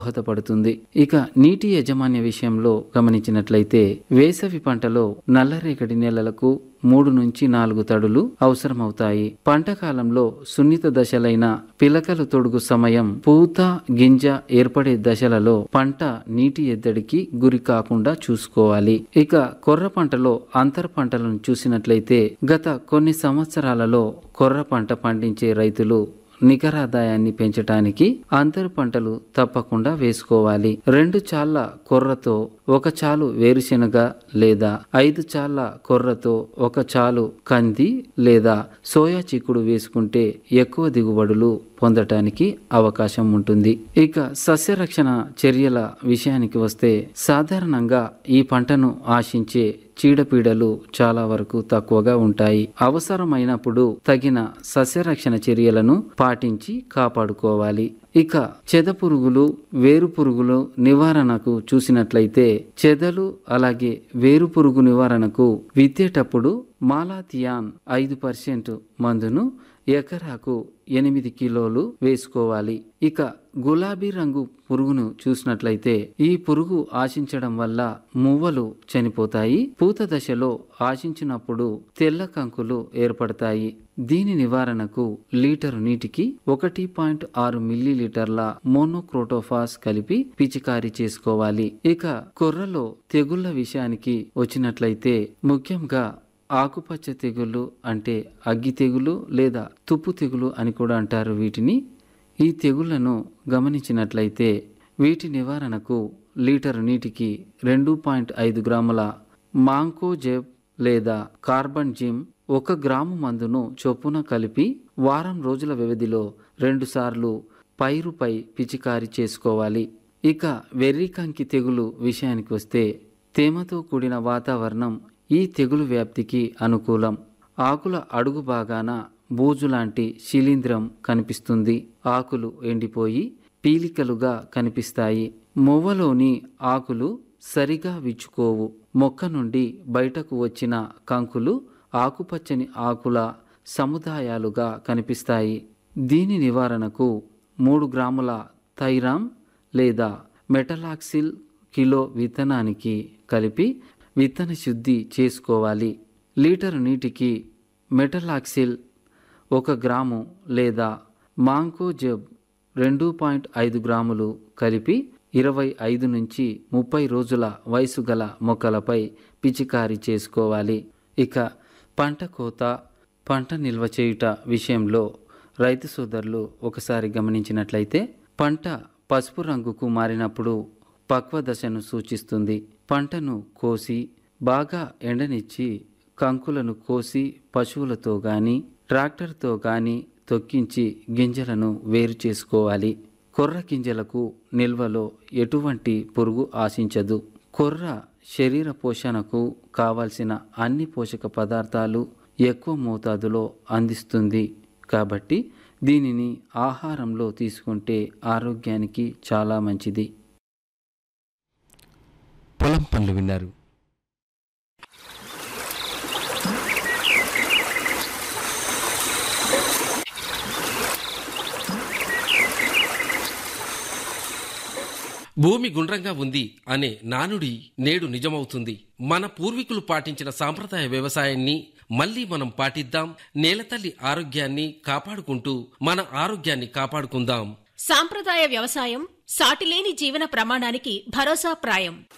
దోహదపడుతుంది ఇక నీటి యాజమాన్య విషయంలో గమనించినట్లయితే వేసవి పంటలో నల్లరేగడి నేలలకు మూడు నుంచి నాలుగు తడులు అవసరమవుతాయి పంట కాలంలో సున్నిత దశలైన పిలకలు తొడుగు సమయం పూత గింజ ఏర్పడే దశలలో పంట నీటి ఎద్దడికి గురి కాకుండా చూసుకోవాలి ఇక కొర్ర పంటలో అంతర పంటలను చూసినట్లయితే గత కొన్ని సంవత్సరాలలో కొర్ర పంట పండించే రైతులు నికరాదాయాన్ని పెంచటానికి అంతర పంటలు తప్పకుండా వేసుకోవాలి రెండు చాళ్ల కొర్రతో ఒక చాలు వేరుశెనగ లేదా ఐదు చాళ్ల కొర్రతో ఒక చాలు కంది లేదా సోయా చిక్కుడు వేసుకుంటే ఎక్కువ దిగుబడులు పొందటానికి అవకాశం ఉంటుంది ఇక సస్యరక్షణ చర్యల విషయానికి వస్తే సాధారణంగా ఈ పంటను ఆశించే చీడపీడలు చాలా వరకు తక్కువగా ఉంటాయి అవసరమైనప్పుడు తగిన సస్యరక్షణ చర్యలను పాటించి కాపాడుకోవాలి ఇక చెద పురుగులు వేరు పురుగులు నివారణకు చూసినట్లయితే చెదలు అలాగే వేరు పురుగు నివారణకు విత్తేటప్పుడు మాలాథియాన్ ఐదు పర్సెంట్ మందును ఎకరాకు ఎనిమిది కిలోలు వేసుకోవాలి ఇక గులాబీ రంగు పురుగును చూసినట్లయితే ఈ పురుగు ఆశించడం వల్ల మువ్వలు చనిపోతాయి పూత దశలో ఆశించినప్పుడు తెల్ల కంకులు ఏర్పడతాయి దీని నివారణకు లీటరు నీటికి ఒకటి పాయింట్ ఆరు మిల్లీ లీటర్ల మోనోక్రోటోఫాస్ కలిపి పిచికారీ చేసుకోవాలి ఇక కొర్రలో తెగుళ్ల విషయానికి వచ్చినట్లయితే ముఖ్యంగా ఆకుపచ్చ తెగులు అంటే అగ్గి తెగులు లేదా తుప్పు తెగులు అని కూడా అంటారు వీటిని ఈ తెగుళ్లను గమనించినట్లయితే వీటి నివారణకు లీటరు నీటికి రెండు పాయింట్ ఐదు గ్రాముల మాంకోజెబ్ లేదా కార్బన్ జిమ్ ఒక గ్రాము మందును చొప్పున కలిపి వారం రోజుల వ్యవధిలో రెండుసార్లు పైరుపై పిచికారీ చేసుకోవాలి ఇక వెర్రికంకి తెగులు విషయానికి వస్తే తేమతో కూడిన వాతావరణం ఈ తెగులు వ్యాప్తికి అనుకూలం ఆకుల అడుగు భాగాన బూజు లాంటి శిలీంధ్రం కనిపిస్తుంది ఆకులు ఎండిపోయి పీలికలుగా కనిపిస్తాయి మొవ్వలోని ఆకులు సరిగా విచ్చుకోవు మొక్క నుండి బయటకు వచ్చిన కంకులు ఆకుపచ్చని ఆకుల సముదాయాలుగా కనిపిస్తాయి దీని నివారణకు మూడు గ్రాముల థైరామ్ లేదా మెటలాక్సిల్ కిలో విత్తనానికి కలిపి విత్తన శుద్ధి చేసుకోవాలి లీటరు నీటికి మెటలాక్సిల్ ఒక గ్రాము లేదా మాంకోజెబ్ రెండు పాయింట్ ఐదు గ్రాములు కలిపి ఇరవై ఐదు నుంచి ముప్పై రోజుల వయసు గల మొక్కలపై పిచికారీ చేసుకోవాలి ఇక పంట కోత పంట నిల్వ చేయుట విషయంలో రైతు సోదరులు ఒకసారి గమనించినట్లయితే పంట పసుపు రంగుకు మారినప్పుడు పక్వ దశను సూచిస్తుంది పంటను కోసి బాగా ఎండనిచ్చి కంకులను కోసి పశువులతో గాని ట్రాక్టర్తో గాని తొక్కించి గింజలను వేరు చేసుకోవాలి కొర్ర గింజలకు నిల్వలో ఎటువంటి పురుగు ఆశించదు కొర్ర శరీర పోషణకు కావలసిన అన్ని పోషక పదార్థాలు ఎక్కువ మోతాదులో అందిస్తుంది కాబట్టి దీనిని ఆహారంలో తీసుకుంటే ఆరోగ్యానికి చాలా మంచిది పొలం పనులు విన్నారు భూమి గుండ్రంగా ఉంది అనే నానుడి నేడు నిజమవుతుంది మన పూర్వీకులు పాటించిన సాంప్రదాయ వ్యవసాయాన్ని మళ్ళీ మనం పాటిద్దాం నేలతల్లి ఆరోగ్యాన్ని కాపాడుకుంటూ మన ఆరోగ్యాన్ని కాపాడుకుందాం సాంప్రదాయ వ్యవసాయం సాటిలేని జీవన ప్రమాణానికి భరోసా ప్రాయం